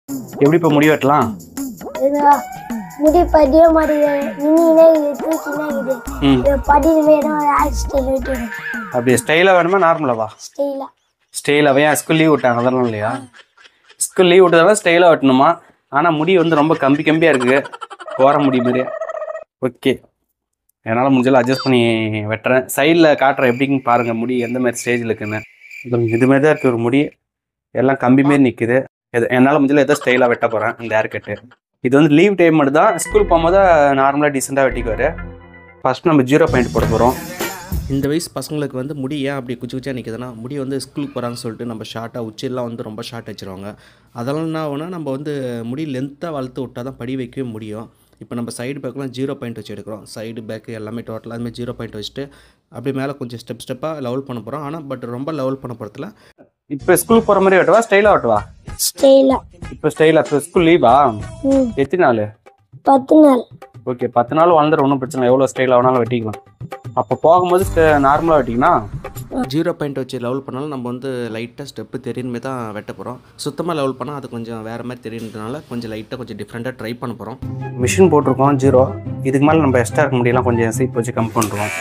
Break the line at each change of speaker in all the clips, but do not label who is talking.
எப்படி இப்போ முடி வெட்டலாம்
இதுவா முடி பதிய மாட்டேங்குது நின்றுனே இது தூக்கினே இருக்குது
ம்
இது படின்னு வேணும் ஹேர் ஸ்டைல் விட்டு
அப்படி ஸ்டைலாக வேணுமா நார்மலாவா
ஸ்டைலாக
ஸ்டைலாகவே ஏன் ஸ்கூல் லீவ் விட்டாங்க அதெல்லாம் இல்லையா ஸ்கூல் லீவ் விட்டதால ஸ்டைலாக வெட்டணுமா ஆனால் முடி வந்து ரொம்ப கம்பி கம்பியாக இருக்குது போகிற முடி மாதிரியே ஓகே என்னால் முடிஞ்சாலும் அட்ஜஸ்ட் பண்ணி வெட்டுறேன் சைடில் காட்டுறேன் எப்படின்னு பாருங்கள் முடி எந்த மாதிரி ஸ்டேஜில் இருக்குன்னு இது இதுமாரி தான் இருக்குது ஒரு முடி எல்லாம் கம்பி மாரி நிற்குது எது என்னால் முடிஞ்சல ஏதோ ஸ்டைலாக வெட்ட போகிறேன் இந்த ஹேர் கட்டு இது வந்து லீவ் டைம் மட்டும் தான் ஸ்கூல் போகும்போது நார்மலாக டீசெண்டாக வெட்டிக்குவார் ஃபஸ்ட் நம்ம ஜீரோ பாயிண்ட் போட போகிறோம்
இந்த வயசு பசங்களுக்கு வந்து முடி ஏன் அப்படி குச்சி குச்சியாக நிற்குதுன்னா முடி வந்து ஸ்கூலுக்கு போகிறாங்கன்னு சொல்லிட்டு நம்ம ஷார்ட்டாக உச்சியெல்லாம் வந்து ரொம்ப ஷார்ட் வச்சுருவாங்க அதெல்லாம் என்ன ஆகும்னா நம்ம வந்து முடி லென்த்தாக வளர்த்து விட்டால் தான் படி வைக்கவே முடியும் இப்போ நம்ம சைடு பேக்கெலாம் ஜீரோ பாயிண்ட் வச்சு எடுக்கிறோம் சைடு பேக்கு எல்லாமே டோட்டலாக அதுமாதிரி ஜீரோ பாயிண்ட் வச்சுட்டு அப்படி மேலே கொஞ்சம் ஸ்டெப் ஸ்டெப்பாக லெவல் பண்ண போகிறோம் ஆனால் பட் ரொம்ப லெவல் பண்ண போகிறதுல
இப்போ ஸ்கூலுக்கு போகிற மாதிரி வெட்டவா ஸ்டைலாக வெட்டவா
ஸ்டைலாக
இப்போ ஸ்டைலாக இப்போ ஸ்கூல் லீவா
ம்
எத்தனை நாள்
பத்து நாள்
ஓகே பத்து நாள் வளர்ந்துடும் ஒன்றும் பிரச்சனை இல்லை எவ்வளோ ஸ்டைல் ஆனாலும் வெட்டிக்கலாம் அப்போ போகும்போது நார்மலாக வெட்டிங்கன்னா
ஜீரோ பாயிண்ட் வச்சு லெவல் பண்ணாலும் நம்ம வந்து லைட்டாக ஸ்டெப்பு தெரியுமே தான் வெட்ட போகிறோம் சுத்தமாக லெவல் பண்ணால் அது கொஞ்சம் வேறு மாதிரி தெரியுன்றதுனால கொஞ்சம் லைட்டாக கொஞ்சம் டிஃப்ரெண்ட்டாக ட்ரை பண்ண போகிறோம்
மிஷின் போட்டிருக்கோம் ஜீரோ இதுக்கு மேலே நம்ம எக்ஸ்ட்ரா இருக்க முடியலாம் கொஞ்சம் சீப் வச்சு கம் பண்ணுறோம்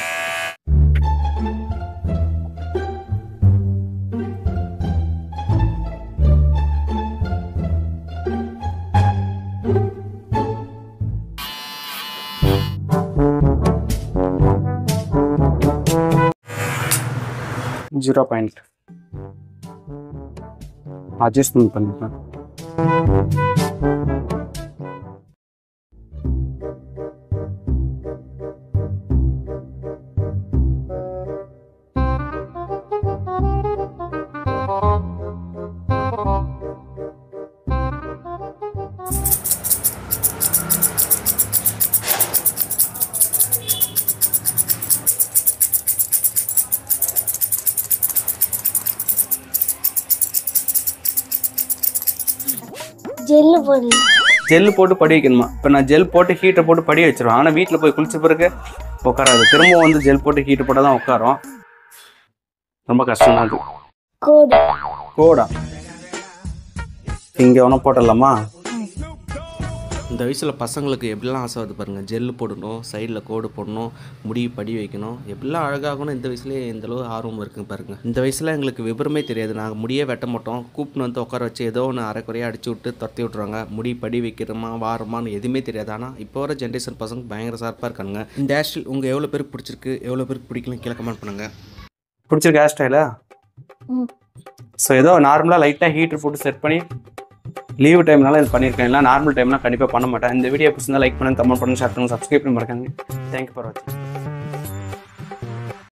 ஜீரோ பாயிண்ட் அட்ஜஸ்ட்மெண்ட் பண்ணிப்பேன்
ஜெல்லு போடணும்
ஜெல் போட்டு படி வைக்கணுமா இப்போ நான் ஜெல் போட்டு ஹீட்டை போட்டு படி வச்சிருவேன் ஆனால் வீட்டில் போய் குளிச்ச பிறகு உட்காராது திரும்ப வந்து ஜெல் போட்டு ஹீட்டு போட்டால் தான் உட்காரும் ரொம்ப கஷ்டம் தான் அது
கோடு
கோடா இங்கே ஒன்றும் போட்டுடலாமா
இந்த வயசில் பசங்களுக்கு எப்படிலாம் ஆசை வருது பாருங்கள் ஜெல்லு போடணும் சைடில் கோடு போடணும் முடி படி வைக்கணும் எப்படிலாம் அழகாகணும் இந்த வயசுலேயே இந்த அளவு ஆர்வம் இருக்குங்க பாருங்கள் இந்த வயசில் எங்களுக்கு விவரமே தெரியாது நாங்கள் முடியே வெட்ட மாட்டோம் கூப்பிட்டு வந்து உட்கார வச்சு ஏதோ ஒன்று அரைக்குறையாக அடிச்சு விட்டு துரத்தி விட்ருவாங்க முடி படி வைக்கிறோமா வாரமான்னு எதுவுமே தெரியாது ஆனால் இப்போ வர ஜென்ரேஷன் பசங்க பயங்கர சார்பாக இருக்காங்க இந்த ஹேர் ஸ்டைல் உங்கள் எவ்வளோ பேருக்கு பிடிச்சிருக்கு எவ்வளோ பேருக்கு பிடிக்கலன்னு கீழே கமெண்ட் பண்ணுங்கள்
பிடிச்சிருக்க ஹேர் ஸ்டைலா
ம்.
ஸோ ஏதோ நார்மலாக லைட்டாக ஹீட்டர் போட்டு செட் பண்ணி லீவு டைம்னால இது பண்ணியிருக்கேன் இல்லை நார்மல் டைம்லாம் கண்டிப்பாக பண்ண மாட்டேன் இந்த வீடியோ பிடிச்சிருந்தா லைக் பண்ணுங்க கமெண்ட் பண்ணுங்க ஷேர் பண்ணுங்க சப்ஸ்கிரைப் பண்ணி மறக்காங்க தேங்க்யூ ஃபார் வாட்சிங்